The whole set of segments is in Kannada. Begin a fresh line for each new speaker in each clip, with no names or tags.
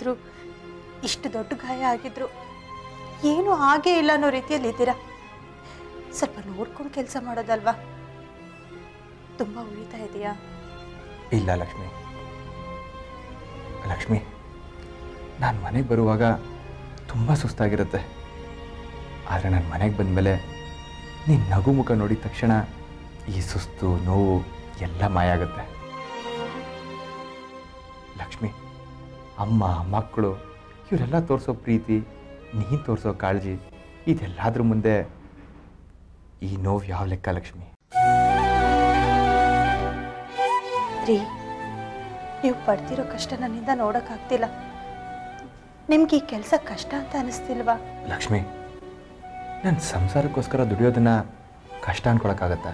ಆದರೂ ಇಷ್ಟು ದೊಡ್ಡ ಗಾಯ ಆಗಿದ್ರು ಏನು ಹಾಗೇ ಇಲ್ಲ ಅನ್ನೋ ರೀತಿಯಲ್ಲಿ ಇದ್ದೀರಾ ಸ್ವಲ್ಪ ನೋಡ್ಕೊಂಡು ಕೆಲಸ ಮಾಡೋದಲ್ವಾ ತುಂಬ ಉಳಿತಾ ಇದೆಯಾ
ಇಲ್ಲ ಲಕ್ಷ್ಮಿ ಲಕ್ಷ್ಮಿ ನಾನು ಮನೆಗೆ ಬರುವಾಗ ತುಂಬ ಸುಸ್ತಾಗಿರುತ್ತೆ ಆದರೆ ನಾನು ಮನೆಗೆ ಬಂದಮೇಲೆ ನೀನು ನಗು ಮುಖ ನೋಡಿದ ತಕ್ಷಣ ಈ ಸುಸ್ತು ನೋವು ಎಲ್ಲ ಮಾಯ ಆಗುತ್ತೆ ಲಕ್ಷ್ಮಿ ಅಮ್ಮ ಮಕ್ಕಳು ಇವರೆಲ್ಲ ತೋರಿಸೋ ಪ್ರೀತಿ ನೀನು ತೋರಿಸೋ ಕಾಳಜಿ ಇದೆಲ್ಲದ್ರ ಮುಂದೆ ಈ ನೋವು ಯಾವ ಲೆಕ್ಕ ಲಕ್ಷ್ಮಿ
ರೀ ನೀವು ಪಡ್ತಿರೋ ಕಷ್ಟ ನನ್ನಿಂದ ನೋಡೋಕ್ಕಾಗ್ತಿಲ್ಲ ನಿಮ್ಗೆ ಈ ಕೆಲಸ ಕಷ್ಟ ಅಂತ ಅನಿಸ್ತಿಲ್ವಾ
ಲಕ್ಷ್ಮಿ ನನ್ನ ಸಂಸಾರಕ್ಕೋಸ್ಕರ ದುಡಿಯೋದನ್ನ ಕಷ್ಟ ಅನ್ಕೊಳಕ್ಕಾಗತ್ತ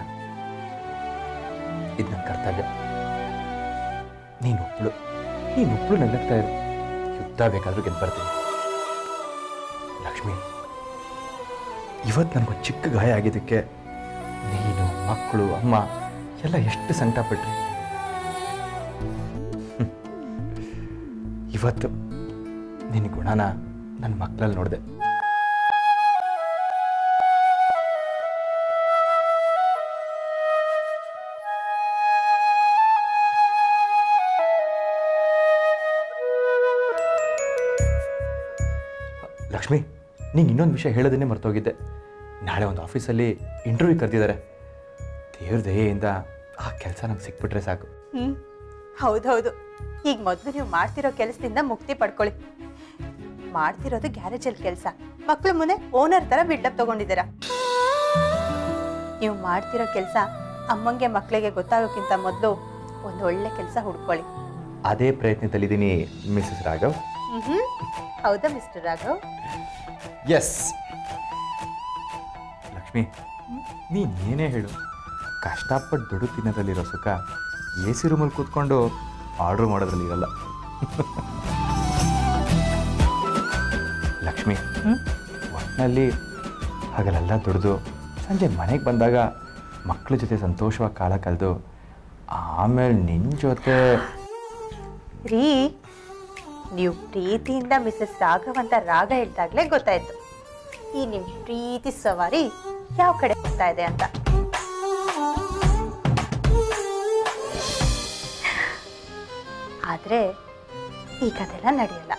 ಇದು ನನ್ನ ಕರ್ತವ್ಯ ನೀನು ಒಬ್ಳು ನೀನು ಒಬ್ಳು ನಗ್ತಾ ಇರು ಯುದ್ಧ ಬೇಕಾದ್ರೂ ಗೆದ್ದು ಬರ್ತೀನಿ ಲಕ್ಷ್ಮಿ ಇವತ್ತು ನನಗೊಂದು ಚಿಕ್ಕ ಗಾಯ ಆಗಿದ್ದಕ್ಕೆ ನೀನು ಮಕ್ಕಳು ಅಮ್ಮ ಎಲ್ಲ ಎಷ್ಟು ಸಂಕಟಪಟ್ರಿ ಹ್ಮ್. ಇವತ್ತು ನಿನ್ನ ಗುಣನ ನನ್ನ ಮಕ್ಕಳಲ್ಲಿ ನೋಡಿದೆ ಲಕ್ಷ್ಮಿ ನಿಂಗೆ ಇನ್ನೊಂದು ವಿಷಯ ಹೇಳೋದನ್ನೇ ಮರ್ತೋಗಿದ್ದೆ ನಾಳೆ ಒಂದು ಆಫೀಸಲ್ಲಿ ಇಂಟರ್ವ್ಯೂ ಕರೆದಿದ್ದಾರೆ ದೇವ್ರ ದಯೆಯಿಂದ ಆ ಕೆಲಸ ನಮ್ಗೆ ಸಿಕ್ಬಿಟ್ರೆ ಸಾಕು
ಹ್ಞೂ ಹೌದೌದು ಈಗ ಮೊದಲು ನೀವು ಮಾಡ್ತಿರೋ ಕೆಲಸದಿಂದ ಮುಕ್ತಿ ಪಡ್ಕೊಳ್ಳಿ ಮಾಡ್ತಿರೋದು ಗ್ಯಾರೇಜಲ್ಲಿ ಕೆಲಸ ಮಕ್ಕಳು ಮುಂದೆ ಓನರ್ ಥರ ಬಿಲ್ಡಪ್ ತಗೊಂಡಿದ್ದೀರಾ ನೀವು ಮಾಡ್ತಿರೋ ಕೆಲಸ ಅಮ್ಮಂಗೆ ಮಕ್ಕಳಿಗೆ ಗೊತ್ತಾಗೋಕ್ಕಿಂತ ಮೊದಲು ಒಂದು ಒಳ್ಳೆ ಕೆಲಸ ಹುಡ್ಕೊಳ್ಳಿ
ಅದೇ ಪ್ರಯತ್ನದಲ್ಲಿದ್ದೀನಿ ಮಿಸಸ್ ರಾಘವ್
ಹ್ಮ್ ಹೌದಾ ಮಿಸ್ಟರ್ ರಾಘವ್
ಎಸ್ ಲಕ್ಷ್ಮಿ ನೀನ್ ಏನೇ ಹೇಳು ಕಷ್ಟಪಟ್ಟು ದುಡ್ಡು ತಿನ್ನೋದ್ರಲ್ಲಿರೋ ಸುಖ ಎ ಸಿ ರೂಮಲ್ಲಿ ಕೂತ್ಕೊಂಡು ಆರ್ಡ್ರ್ ಮಾಡೋದ್ರಲ್ಲಿ ಇರಲ್ಲ ಲಕ್ಷ್ಮಿ ಒಟ್ಟಿನಲ್ಲಿ ಹಗಲೆಲ್ಲ ದುಡಿದು ಸಂಜೆ ಮನೆಗೆ ಬಂದಾಗ ಮಕ್ಕಳ ಜೊತೆ ಸಂತೋಷವಾಗಿ ಕಾಲ ಕಳೆದು ಆಮೇಲೆ ನಿನ್ನ ಜೊತೆ
ರೀ ನೀವು ಪ್ರೀತಿಯಿಂದ ಮಿಸಸ್ ರಾಘವ್ ಅಂತ ರಾಗ ಹೇಳ್ದಾಗ್ಲೇ ಗೊತ್ತಾಯ್ತು ಈ ನಿಮ್ ಪ್ರೀತಿ ಸವಾರಿ ಯಾವ ಕಡೆ ಹೋಗ್ತಾ ಇದೆ ಅಂತ ಆದ್ರೆ ಈಗ ಅದೆಲ್ಲ ನಡೆಯಲ್ಲ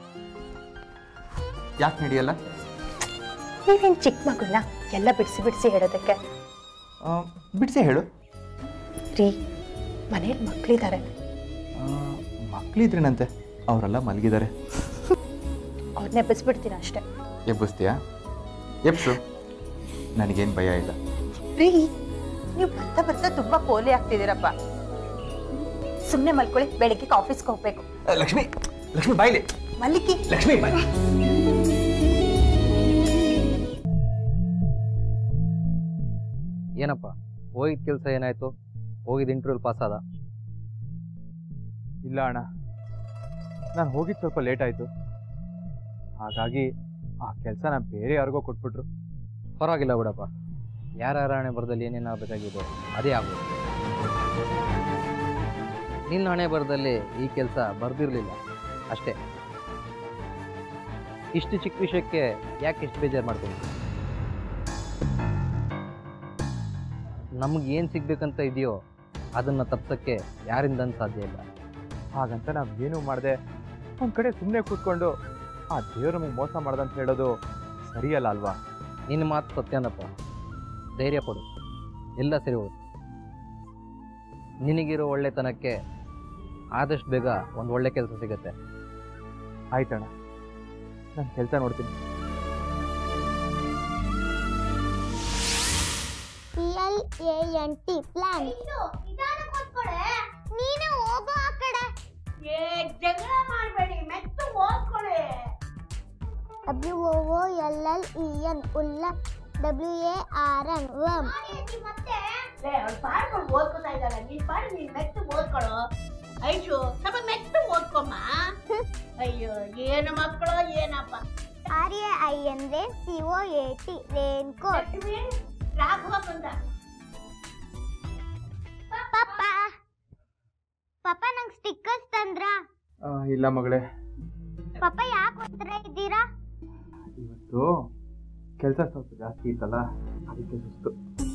ಯಾಕೆ ನಡೆಯಲ್ಲ
ನೀವೇನ್ ಚಿಕ್ಕ ಮಗುನ ಎಲ್ಲ ಬಿಡಿಸಿ ಬಿಡಿಸಿ ಹೇಳೋದಕ್ಕೆ
ಬಿಡಿಸಿ ಹೇಳು
ರೀ ಮನೇಲಿ ಮಕ್ಳಿದ್ದಾರೆ
ಮಕ್ಕಳಿದ್ರೇನಂತೆ ಅವರೆಲ್ಲ ಮಲಗಿದ್ದಾರೆ
ಅವ್ರನ್ನೇ ಬಿಸ್ಬಿಡ್ತೀನಿ ಅಷ್ಟೇ
ಎಬ್ಬಿಸ್ತೀಯಾ ಎಬ್ಸು ನನಗೇನು ಭಯ ಇಲ್ಲ
ರೀ ನೀವು ಬರ್ತಾ ಬರ್ತಾ ತುಂಬಾ ಪೋಲಿ ಆಗ್ತಿದ್ದೀರಪ್ಪ ಸುಮ್ಮನೆ ಮಲ್ಕೊಳ್ಳಿ ಬೆಳಿಗ್ಗೆ ಆಫೀಸ್ಗೆ ಹೋಗ್ಬೇಕು
ಲಕ್ಷ್ಮಿ ಲಕ್ಷ್ಮಿ ಬಾಯ್ಲಿ
ಮಲ್ಲಿಕಿ
ಲಕ್ಷ್ಮಿ ಬಾಯ್
ಏನಪ್ಪ ಹೋಗಿದ ಕೆಲಸ ಏನಾಯ್ತು ಹೋಗಿದ ಇಂಟರ್ವ್ಯೂಲ್ ಪಾಸ್ ಆದ
ಇಲ್ಲ ಅಣ್ಣ ನಾನು ಹೋಗಿದ್ದು ಸ್ವಲ್ಪ ಲೇಟ್ ಆಯಿತು ಹಾಗಾಗಿ ಆ ಕೆಲಸನ ಬೇರೆ ಯಾರಿಗೋ ಕೊಟ್ಬಿಟ್ರು
ಪರವಾಗಿಲ್ಲ ಬಿಡಪ್ಪ ಯಾರ್ಯಾರ ಹಣೆ ಬರದಲ್ಲಿ ಏನೇನು ಆಗಬೇಕಾಗಿದೆ ಅದೇ ಆಗ್ಬೋದು ನಿನ್ನ ಹಣೆ ಬರದಲ್ಲಿ ಈ ಕೆಲಸ ಬರ್ದಿರಲಿಲ್ಲ ಅಷ್ಟೇ ಇಷ್ಟು ಚಿಕ್ಕ ವಿಷಯಕ್ಕೆ ಯಾಕೆ ಇಷ್ಟು ಬೇಜಾರು ಮಾಡ್ಕೊಂಡು ನಮ್ಗೆ ಏನು ಸಿಗ್ಬೇಕಂತ ಇದೆಯೋ ಅದನ್ನು ತಪ್ಸೋಕ್ಕೆ ಯಾರಿಂದ ಸಾಧ್ಯ ಇಲ್ಲ
ಹಾಗಂತ ನಾವು ಏನೂ ಮಾಡಿದೆ ಒಂದು ಕಡೆ ಸುಮ್ಮನೆ ಕೂತ್ಕೊಂಡು ಆ ದೇವ್ರು ನಮಗೆ ಮೋಸ ಮಾಡ್ದಂತ ಹೇಳೋದು ಸರಿಯಲ್ಲ ಅಲ್ವಾ
ನಿನ್ನ ಮಾತು ಸತ್ಯನಪ್ಪ ಧೈರ್ಯ ಪಡು ಎಲ್ಲ ಸರಿ ಹೋಗುತ್ತೆ ನಿನಗಿರೋ ಒಳ್ಳೆತನಕ್ಕೆ ಆದಷ್ಟು ಬೇಗ ಒಂದು ಒಳ್ಳೆ ಕೆಲಸ ಸಿಗುತ್ತೆ
ಆಯ್ತಣ್ಣ ನಾನು ಕೆಲಸ ನೋಡ್ತೀನಿ
P L A N T plan ನೀನೇ ಹೋಗೋ ಆ ಕಡೆ
ಜಗಳ ಮಾಡಬೇಡಿ ಮೆತ್ತು ಓದ್ಕೊಳ್ಳಿ
W O O L L E N ಉಲ್ಲ W A R N warm
ಅವ್ಳು ಪಾಡ್ಕೊಂಡು ಓದ್ಕೊತಾ ಇದ್ದಾಳೆ ನೀನ್ ಪಾಡು ನೀನ್ ಮೆತ್ತು ಓದ್ಕೊಳ್ಳೋ ಐಶು ಸ್ವಲ್ಪ ಮೆತ್ತು ಓದ್ಕೊಮ್ಮ ಅಯ್ಯೋ ಏನು ಮಕ್ಕಳು ಏನಪ್ಪ
ಆರ್ ಎ ಐ ಎನ್ ರೇ C O A T raincoat
Lakshmi Raghava ಬಂದ
ಪಪ್ಪ ಪಪ್ಪ ನಂಗೆ ಸ್ಟಿಕ್ಕರ್ಸ್ ತಂದ್ರಾ
ಇಲ್ಲ ಮಗಳೇ
ಪಪ್ಪ ಯಾಕೆ ಉತ್ತರ ಇದ್ದೀರಾ
ಇವತ್ತು ಕೆಲಸ ಸ್ವಲ್ಪ ಜಾಸ್ತಿ ಇತ್ತಲ್ಲ ಅದಕ್ಕೆ ಸುಸ್ತು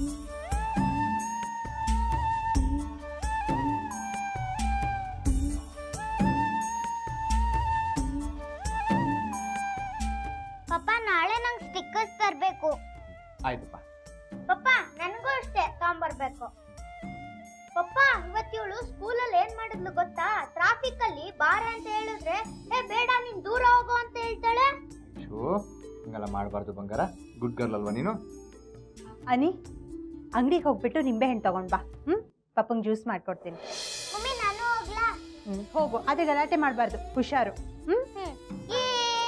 ಪಪ್ಪ ನಾಳೆ ನಂಗೆ ಸ್ಟಿಕ್ಕರ್ಸ್ ತರಬೇಕು
ಆಯ್ತಪ್ಪ
ಪಪ್ಪ ನನಗೂ ಅಷ್ಟೇ ತಗೊಂಬರ್ಬೇಕು ಪಪ್ಪ ಇವತ್ತಿವಳು ಸ್ಕೂಲಲ್ಲಿ ಏನ್ ಮಾಡಿದ್ಲು ಗೊತ್ತಾ ಟ್ರಾಫಿಕ್ ಅಲ್ಲಿ ಬಾರ ಅಂತ ಹೇಳಿದ್ರೆ ಏ ಬೇಡ ನೀನ್ ದೂರ ಹೋಗು ಅಂತ ಹೇಳ್ತಾಳೆ
ಶೋ ಹಂಗೆಲ್ಲ ಮಾಡಬಾರ್ದು ಬಂಗಾರ ಗುಡ್ ಗರ್ಲ್ ಅಲ್ವಾ ನೀನು
ಅನಿ ಅಂಗಡಿಗೆ ಹೋಗ್ಬಿಟ್ಟು ನಿಂಬೆಹಣ್ಣು ತಗೊಂಡ್ ಬಾ ಹ್ಮ್ ಪಪ್ಪಂಗೆ ಜ್ಯೂಸ್ ಮಾಡ್ಕೊಡ್ತೀನಿ
ಮಮ್ಮಿ ನಾನು ಹೋಗ್ಲಾ
ಹ್ಮ್ ಹೋಗು ಅದೇ ಗಲಾಟೆ ಮಾಡಬಾರ್ದು ಹುಷಾರು ಹ್ಮ್
ಹ್ಮ್ ಈ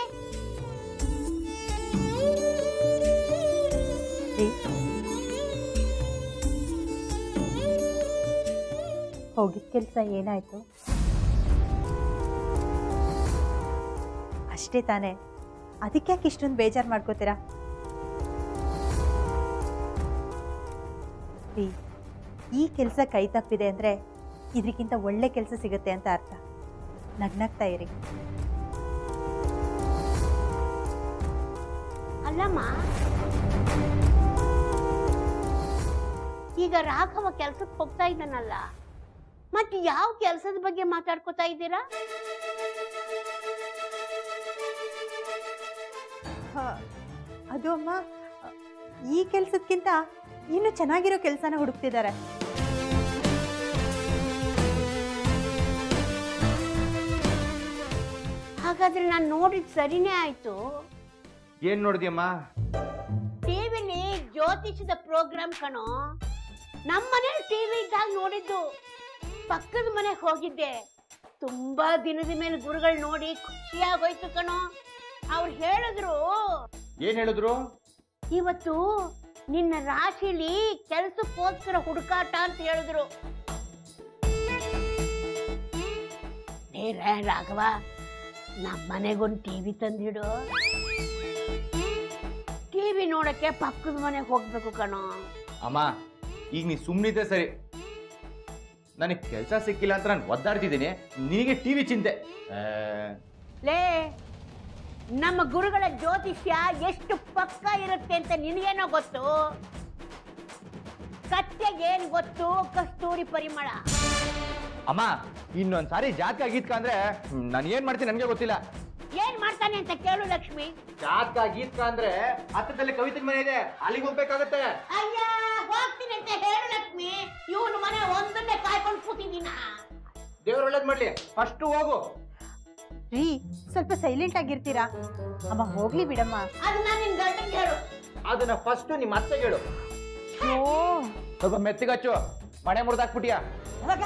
ರೀ ಹೋಗಿದ ಕೆಲಸ ಏನಾಯ್ತು ಅಷ್ಟೇ ತಾನೇ ಅದಕ್ಕೆ ಯಾಕೆ ಇಷ್ಟೊಂದು ಬೇಜಾರು ಮಾಡ್ಕೋತೀರಾ ರೀ ಈ ಕೆಲಸ ಕೈ ತಪ್ಪಿದೆ ಅಂದರೆ ಇದಕ್ಕಿಂತ ಒಳ್ಳೆ ಕೆಲಸ ಸಿಗುತ್ತೆ ಅಂತ ಅರ್ಥ ನಗ್ನಗ್ತಾ ಇರಿ
ಅಲ್ಲಮ್ಮ ಈಗ ರಾಘವ ಕೆಲ್ಸಕ್ಕೆ ಹೋಗ್ತಾ ಇದ್ದಾನಲ್ಲ ಮತ್ತೆ ಯಾವ ಕೆಲಸದ ಬಗ್ಗೆ ಮಾತಾಡ್ಕೋತಾ ಇದ್ದೀರಾ
ಹ, ಅದು ಅಮ್ಮ ಈ ಕೆಲಸಕ್ಕಿಂತ ಇನ್ನು ಚೆನ್ನಾಗಿರೋ ಕೆಲಸನ ಹುಡುಕ್ತಿದ್ದಾರೆ
ಹಾಗಾದ್ರೆ ನಾನು ನೋಡಿದ್ ಸರಿನೇ ಆಯ್ತು
ಏನ್ ನೋಡಿದ್ಯಮ್ಮ
ಟಿವಿಲಿ ಜ್ಯೋತಿಷದ ಪ್ರೋಗ್ರಾಮ್ ಕಣೋ ನಮ್ಮನೆ ಟಿವಿ ಇದ್ದಾಗ ನೋಡಿದ್ದು ಪಕ್ಕದ ಮನೆಗೆ ಹೋಗಿದ್ದೆ ತುಂಬಾ ದಿನದ ಮೇಲೆ ಗುರುಗಳು ನೋಡಿ ಖುಷಿಯಾಗೋಯ್ತು ಕಣೋ ಅವ್ರು ಹೇಳಿದ್ರು
ಏನ್ ಹೇಳಿದ್ರು
ಇವತ್ತು ನಿನ್ನ ರಾಶಿಲಿ ಕೆಲ್ಸಕ್ಕೋಸ್ಕರ ಹುಡುಕಾಟ ಅಂತ ಹೇಳಿದ್ರು ಏ ರಾ- ರಾಘವ ನಮ್ಮ ಮನೆಗೊಂದು ಟಿವಿ ತಂದಿಡು ಟಿವಿ ನೋಡಕ್ಕೆ ಪಕ್ಕದ ಮನೆಗೆ ಹೋಗ್ಬೇಕು ಕಣೋ
ಅಮ್ಮ ಈಗ ನೀ ಸುಮ್ಮನಿದ್ದೆ ಸರಿ ನನಗೆ ಕೆಲಸ ಸಿಕ್ಕಿಲ್ಲ ಅಂತ ನಾನು ಒದ್ದಾಡ್ತಿದ್ದೀನಿ ನಿನಗೆ ಟಿವಿ ಚಿಂತೆ ಆ,
ಲೇ ನಮ್ಮ ಗುರುಗಳ ಜ್ಯೋತಿಷ್ಯ ಎಷ್ಟು ಪಕ್ಕ ಇರುತ್ತೆ ಅಂತ ನಿನಗೇನೋ ಗೊತ್ತು ಕತ್ತೆಗೇನ್ ಗೊತ್ತು ಕಸ್ತೂರಿ ಪರಿಮಳ
ಅಮ್ಮ ಇನ್ನೊಂದ್ ಸಾರಿ ಜಾತಕ ಗೀತ್ಕ ಅಂದ್ರೆ ನಾನು ಏನ್ ಮಾಡ್ತೀನಿ ನನಗೆ ಗೊತ್ತಿಲ್ಲ
ಏನ್ ಮಾಡ್ತಾನೆ ಅಂತ ಕೇಳು ಲಕ್ಷ್ಮಿ
ಜಾತಕ ಗೀತ್ಕ ಅಂದ್ರೆ ಹತ್ತದಲ್ಲಿ ಕವಿತೆ ಮನೆ ಇದೆ ಅಲ್ಲಿಗೆ ಹೋಗ್ಬೇಕಾಗತ್ತೆ
ಅಯ್ಯ ಹೋಗ್ತೀನಿ ಅಂತ ಹೇಳು ಲಕ್ಷ್ಮಿ ಇವನು ಮನೆ ಒಂದನ್ನೇ ಕಾಯ್ಕೊಂಡು ಕೂತಿದ್ದೀನ
ದೇವ್ರ ಒಳ್ಳೇದ್ ಮಾಡ್ಲಿ ಫಸ್ಟ್ ಹೋಗು
ರೀ ಸ್ವಲ್ಪ ಸೈಲೆಂಟ್ ಆಗಿರ್ತೀರಾ ಅಮ್ಮ ಹೋಗ್ಲಿ ಬಿಡಮ್ಮ
ಅದನ್ನ ನಿನ್ ಗಂಡಂಗೆ ಹೇಳು
ಅದನ್ನ ಫಸ್ಟ್ ನಿಮ್ಮ ಅತ್ತೆ ಹೇಳು
ಓ
ಸ್ವಲ್ಪ ಮೆತ್ತಿಗಚ್ಚು ಮನೆ ಮುರಿದಾಕ್ಬಿಟ್ಟಿಯಾ
ಹೋಗ.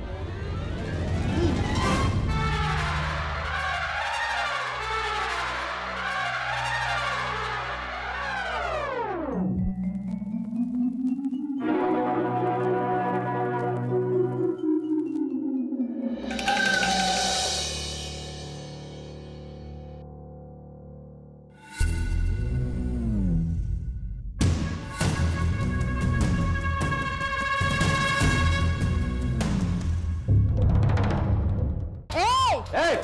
ಏಯ್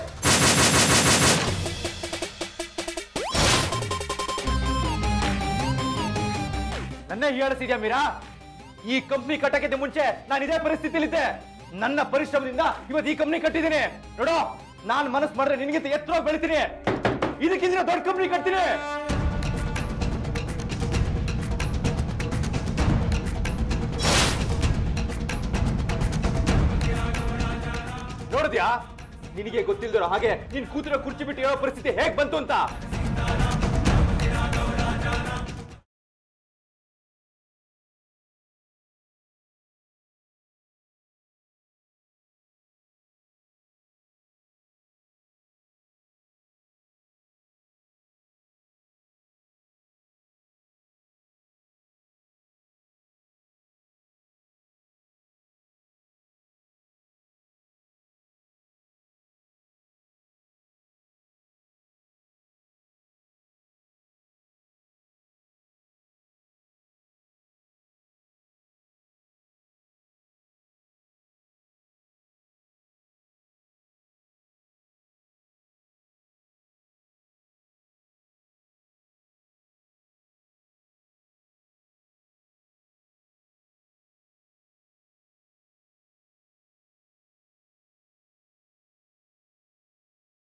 ನನ್ನ ಹೇಳಿಸಿದ್ಯಾ ಮೀರಾ ಈ ಕಂಪ್ನಿ ಕಟ್ಟಕ್ಕಿಂತ ಮುಂಚೆ ನಾನು ಇದೇ ಪರಿಸ್ಥಿತಿಲಿದ್ದೆ ನನ್ನ ಪರಿಶ್ರಮದಿಂದ ಇವತ್ತು ಈ ಕಂಪ್ನಿ ಕಟ್ಟಿದ್ದೀನಿ ನೋಡೋ ನಾನು ಮನಸ್ಸು ಮಾಡಿದ್ರೆ ನಿನಗಿಂತ ಎತ್ತರ ಬೆಳಿತೀನಿ ಇದಕ್ಕಿಂತ ದೊಡ್ಡ ಕಂಪ್ನಿ ಕಟ್ತೀನಿ ನೋಡಿದ್ಯಾ ನಿನಗೆ ಗೊತ್ತಿಲ್ದಿರೋ ಹಾಗೆ ನೀನ್ ಕೂತಿರೋ ಕುರ್ಚಿ ಬಿಟ್ಟು ಹೇಳೋ ಪರಿಸ್ಥಿತಿ ಹೇಗ್ ಬಂತು ಅಂತ